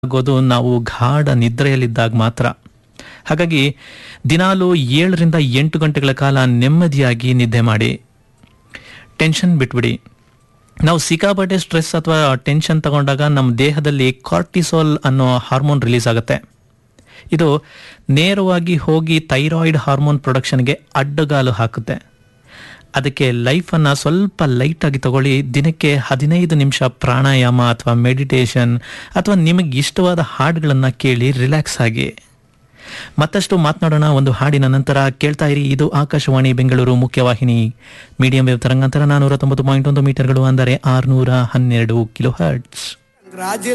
ಆಗೋದು ನಾವು ಗಾಢ ನಿದ್ರೆಯಲ್ಲಿದ್ದಾಗ ಮಾತ್ರ ಹಾಗಾಗಿ ದಿನಾಲು ಏಳರಿಂದ ಎಂಟು ಗಂಟೆಗಳ ಕಾಲ ನೆಮ್ಮದಿಯಾಗಿ ನಿದ್ದೆ ಮಾಡಿ ಟೆನ್ಷನ್ ಬಿಟ್ಬಿಡಿ ನಾವು ಸಿಕ್ಕಾಪಟ್ಟೆ ಸ್ಟ್ರೆಸ್ ಅಥವಾ ಟೆನ್ಷನ್ ತಗೊಂಡಾಗ ನಮ್ಮ ದೇಹದಲ್ಲಿ ಕಾರ್ಟಿಸೋಲ್ ಅನ್ನೋ ಹಾರ್ಮೋನ್ ರಿಲೀಸ್ ಆಗುತ್ತೆ ಇದು ನೇರವಾಗಿ ಹೋಗಿ ಥೈರಾಯ್ಡ್ ಹಾರ್ಮೋನ್ ಪ್ರೊಡಕ್ಷನ್ಗೆ ಅಡ್ಡಗಾಲು ಹಾಕುತ್ತೆ ಅದಕ್ಕೆ ಲೈಫನ್ನು ಸ್ವಲ್ಪ ಲೈಟಾಗಿ ತಗೊಳ್ಳಿ ದಿನಕ್ಕೆ ಹದಿನೈದು ನಿಮಿಷ ಪ್ರಾಣಾಯಾಮ ಅಥವಾ ಮೆಡಿಟೇಷನ್ ಅಥವಾ ನಿಮಗೆ ಇಷ್ಟವಾದ ಹಾಡುಗಳನ್ನು ಕೇಳಿ ರಿಲ್ಯಾಕ್ಸ್ ಆಗಿ ಮತ್ತಷ್ಟು ಮಾತನಾಡೋಣ ಒಂದು ಹಾಡಿನ ನಂತರ ಕೇಳ್ತಾ ಇರಿ ಇದು ಆಕಾಶವಾಣಿ ಬೆಂಗಳೂರು ಮುಖ್ಯವಾಹಿನಿ ಮೀಡಿಯಂ ವೇವ್ ತರಂಗಾಂತರ ನಾನೂರ ತೊಂಬತ್ತು ಪಾಯಿಂಟ್ ಒಂದು ಮೀಟರ್ಗಳು ಅಂದರೆ ಆರುನೂರ ಹನ್ನೆರಡು ಕಿಲೋ ಹರ್ಟ್ಸ್ ರಾಜ್ಯ